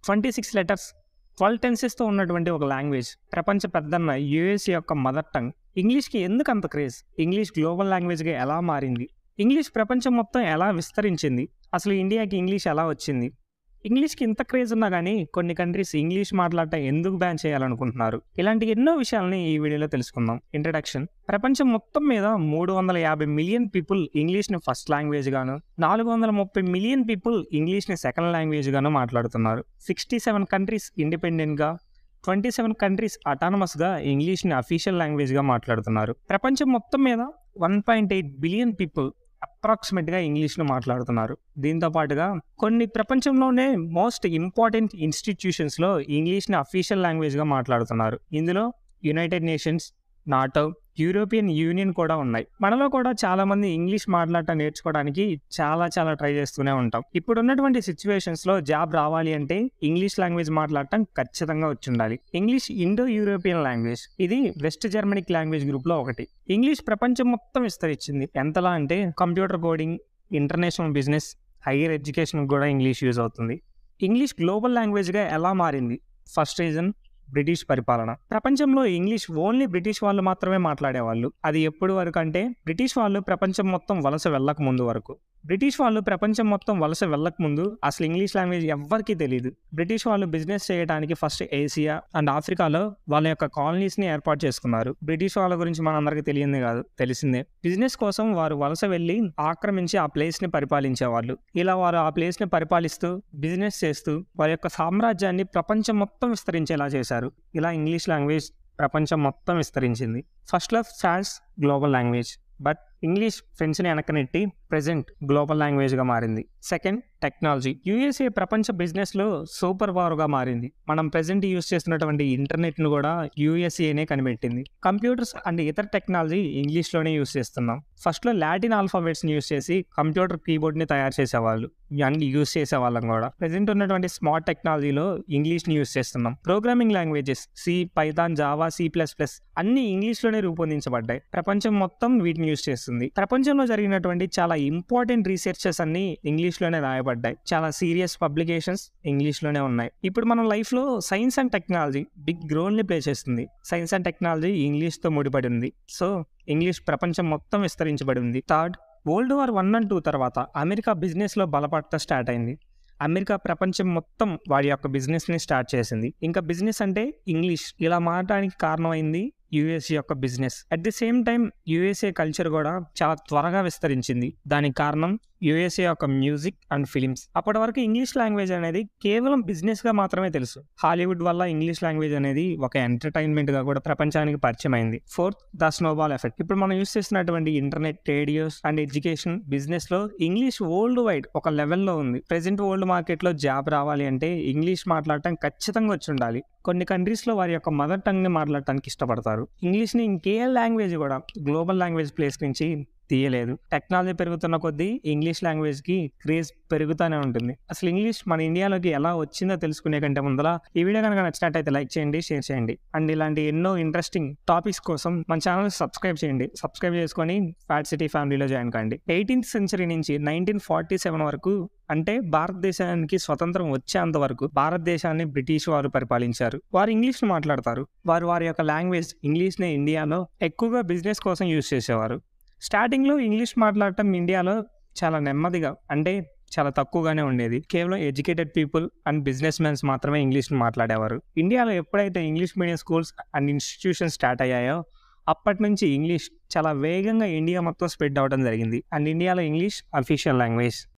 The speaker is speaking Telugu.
ట్వంటీ సిక్స్ లెటర్స్ ట్వెల్వ్ టెన్సెస్తో ఉన్నటువంటి ఒక లాంగ్వేజ్ ప్రపంచ పెద్దన్న యుఎస్ యొక్క మదర్ టంగ్ ఇంగ్లీష్కి ఎందుకు అంత క్రేజ్ ఇంగ్లీష్ గ్లోబల్ లాంగ్వేజ్గా ఎలా మారింది ఇంగ్లీష్ ప్రపంచం మొత్తం ఎలా విస్తరించింది అసలు ఇండియాకి ఇంగ్లీష్ ఎలా వచ్చింది ఇంగ్లీష్కి ఇంత క్రేజ్ ఉన్నా కానీ కొన్ని కంట్రీస్ ఇంగ్లీష్ మాట్లాడటం ఎందుకు బ్యాన్ చేయాలనుకుంటున్నారు ఇలాంటి ఎన్నో విషయాలని ఈ వీడియోలో తెలుసుకుందాం ఇంట్రడక్షన్ ప్రపంచం మొత్తం మీద మూడు వందల యాభై మిలియన్ పీపుల్ ఇంగ్లీష్ని ఫస్ట్ లాంగ్వేజ్ గాను నాలుగు వందల ముప్పై మిలియన్ పీపుల్ ఇంగ్లీష్ని సెకండ్ లాంగ్వేజ్ గాను మాట్లాడుతున్నారు సిక్స్టీ సెవెన్ కంట్రీస్ ఇండిపెండెంట్గా ట్వంటీ సెవెన్ కంట్రీస్ అటానమస్గా ఇంగ్లీష్ని అఫీషియల్ లాంగ్వేజ్గా మాట్లాడుతున్నారు ప్రపంచం మొత్తం మీద one point eight billion people అప్రాక్సిమేట్గా ఇంగ్లీష్ను మాట్లాడుతున్నారు దీంతో పాటుగా కొన్ని ప్రపంచంలోనే మోస్ట్ ఇంపార్టెంట్ ఇన్స్టిట్యూషన్స్లో ఇంగ్లీష్ని అఫీషియల్ లాంగ్వేజ్గా మాట్లాడుతున్నారు ఇందులో United Nations NATO European Union కూడా ఉన్నాయి మనలో కూడా చాలా మంది ఇంగ్లీష్ మాట్లాడటం నేర్చుకోవడానికి చాలా చాలా ట్రై చేస్తూనే ఉంటాం ఇప్పుడు ఉన్నటువంటి సిచ్యువేషన్స్ లో జాబ్ రావాలి అంటే ఇంగ్లీష్ లాంగ్వేజ్ మాట్లాడటం ఖచ్చితంగా వచ్చి ఉండాలి ఇంగ్లీష్ ఇండో యూరోపియన్ లాంగ్వేజ్ ఇది వెస్ట్ జర్మనిక్ లాంగ్వేజ్ గ్రూప్ లో ఒకటి ఇంగ్లీష్ ప్రపంచం మొత్తం విస్తరించింది ఎంతలా అంటే computer coding international business higher education కూడా ఇంగ్లీష్ యూజ్ అవుతుంది ఇంగ్లీష్ గ్లోబల్ లాంగ్వేజ్గా ఎలా మారింది ఫస్ట్ రీజన్ బ్రిటిష్ పరిపాలన ప్రపంచంలో ఇంగ్లీష్ ఓన్లీ బ్రిటిష్ వాళ్ళు మాత్రమే మాట్లాడేవాళ్ళు అది ఎప్పుడు వరకు అంటే బ్రిటిష్ వాళ్ళు ప్రపంచం మొత్తం వలస వెళ్ళక ముందు వరకు బ్రిటిష్ వాళ్ళు ప్రపంచం మొత్తం వలస వెళ్ళక ముందు అసలు ఇంగ్లీష్ లాంగ్వేజ్ ఎవ్వరికీ తెలియదు బ్రిటిష్ వాళ్ళు బిజినెస్ చేయడానికి ఫస్ట్ ఏసియా అండ్ ఆఫ్రికాలో వాళ్ళ యొక్క కాలనీస్ ని ఏర్పాటు చేసుకున్నారు బ్రిటిష్ వాళ్ళ గురించి మనందరికీ తెలియంది కాదు తెలిసిందే బిజినెస్ కోసం వారు వలస వెళ్ళి ఆక్రమించి ఆ ప్లేస్ ని పరిపాలించేవాళ్ళు ఇలా వారు ఆ ప్లేస్ ని పరిపాలిస్తూ బిజినెస్ చేస్తూ వారి యొక్క సామ్రాజ్యాన్ని ప్రపంచం మొత్తం విస్తరించేలా చేశారు ఇలా ఇంగ్లీష్ లాంగ్వేజ్ ప్రపంచం మొత్తం విస్తరించింది first love stands global language but English ఫ్రెండ్స్ని వెనకనెట్టి ప్రెజెంట్ గ్లోబల్ లాంగ్వేజ్గా మారింది సెకండ్ టెక్నాలజీ యూఎస్ఏ ప్రపంచ బిజినెస్లో సూపర్ పవర్గా మారింది మనం ప్రెజెంట్ యూస్ చేస్తున్నటువంటి ఇంటర్నెట్ను కూడా యూఎస్ఏనే కనిపెట్టింది కంప్యూటర్స్ అండ్ ఇతర టెక్నాలజీ ఇంగ్లీష్లోనే యూస్ చేస్తున్నాం ఫస్ట్లో లాటిన్ ఆల్ఫాబెట్స్ని యూస్ చేసి కంప్యూటర్ కీబోర్డ్ని తయారు చేసేవాళ్ళు అండ్ యూస్ చేసేవాళ్ళం కూడా ప్రెజెంట్ ఉన్నటువంటి స్మార్ట్ టెక్నాలజీలో ఇంగ్లీష్ని యూస్ చేస్తున్నాం programming languages C Python Java C plus plus అన్ని ఇంగ్లీష్లోనే రూపొందించబడ్డాయి ప్రపంచం మొత్తం వీటిని యూస్ చేస్తుంది ప్రపంచంలో జరిగినటువంటి చాలా ఇంపార్టెంట్ రీసెర్చెస్ అన్ని ఇంగ్లీష్లోనే రాయబడ్డాయి చాలా సీరియస్ పబ్లికేషన్స్ ఇంగ్లీష్లోనే ఉన్నాయి ఇప్పుడు మన లైఫ్లో సైన్స్ అండ్ టెక్నాలజీ బిగ్ రోల్ని ప్లే చేస్తుంది సైన్స్ అండ్ టెక్నాలజీ ఇంగ్లీష్తో ముడిపడి ఉంది సో ఇంగ్లీష్ ప్రపంచం మొత్తం విస్తరించబడి ఉంది third world war one and two తర్వాత అమెరికా బిజినెస్లో బలపడతా స్టార్ట్ అయింది అమెరికా ప్రపంచం మొత్తం వాడి యొక్క బిజినెస్ని స్టార్ట్ చేసింది ఇంకా బిజినెస్ అంటే ఇంగ్లీష్ ఇలా మారడానికి కారణమైంది యుఎస్ఏ యొక్క business at the same time USA culture కూడా చాలా త్వరగా విస్తరించింది దానికి కారణం యుఎస్ఏ యొక్క మ్యూజిక్ అండ్ ఫిలిమ్స్ అప్పటి వరకు ఇంగ్లీష్ లాంగ్వేజ్ అనేది కేవలం బిజినెస్ గా మాత్రమే తెలుసు హాలీవుడ్ వల్ల ఇంగ్లీష్ లాంగ్వేజ్ అనేది ఒక ఎంటర్టైన్మెంట్ గా కూడా ప్రపంచానికి పరిచయం అయింది ఫోర్త్ ద స్నోబాల్ ఎఫెక్ట్ ఇప్పుడు మనం యూస్ చేస్తున్నటువంటి internet radios and education business లో ఇంగ్లీష్ వరల్డ్ వైడ్ ఒక లెవెల్లో ఉంది ప్రెసెంట్ వరల్డ్ మార్కెట్ లో జాబ్ రావాలి అంటే ఇంగ్లీష్ మాట్లాడటం ఖచ్చితంగా వచ్చి ఉండాలి కొన్ని కంట్రీస్లో వారి యొక్క మదర్ టంగ్ని మాట్లాడటానికి ఇష్టపడతారు ఇంగ్లీష్ని ఇంకే లాంగ్వేజ్ కూడా గ్లోబల్ లాంగ్వేజ్ ప్లేస్ నుంచి తీయలేదు టెక్నాలజీ పెరుగుతున్న కొద్దీ ఇంగ్లీష్ లాంగ్వేజ్కి క్రేజ్ పెరుగుతూనే ఉంటుంది అసలు ఇంగ్లీష్ మన ఇండియాలోకి ఎలా వచ్చిందో తెలుసుకునే కంటే ముందర ఈ వీడియో కనుక నచ్చినట్టయితే లైక్ చేయండి షేర్ చేయండి అండ్ ఇలాంటి ఎన్నో ఇంట్రెస్టింగ్ టాపిక్స్ కోసం మన ఛానల్ సబ్స్క్రైబ్ చేయండి సబ్స్క్రైబ్ చేసుకొని ఫ్యాట్ సిటీ ఫ్యామిలీలో జాయిన్ కండి ఎయిటీన్త్ సెంచరీ నుంచి నైన్టీన్ ఫార్టీ సెవెన్ వరకు అంటే భారతదేశానికి స్వతంత్రం వచ్చేంత వరకు భారతదేశాన్ని బ్రిటిష్ వారు పరిపాలించారు వారు ఇంగ్లీష్ మాట్లాడతారు వారు వారి యొక్క లాంగ్వేజ్ ఇంగ్లీష్నే ఇండియాలో ఎక్కువగా బిజినెస్ కోసం యూజ్ చేసేవారు స్టార్టింగ్లో ఇంగ్లీష్ మాట్లాడటం ఇండియాలో చాలా నెమ్మదిగా అంటే చాలా తక్కువగానే ఉండేది కేవలం educated people and business mens మాత్రమే ఇంగ్లీష్ మాట్లాడేవారు ఇండియాలో ఎప్పుడైతే English medium schools and institutions start అయ్యాయో అప్పటి నుంచి ఇంగ్లీష్ చాలా వేగంగా ఇండియా మొత్తం స్ప్రెడ్ అవ్వడం జరిగింది అండ్ ఇండియాలో ఇంగ్లీష్ అఫీషియల్ లాంగ్వేజ్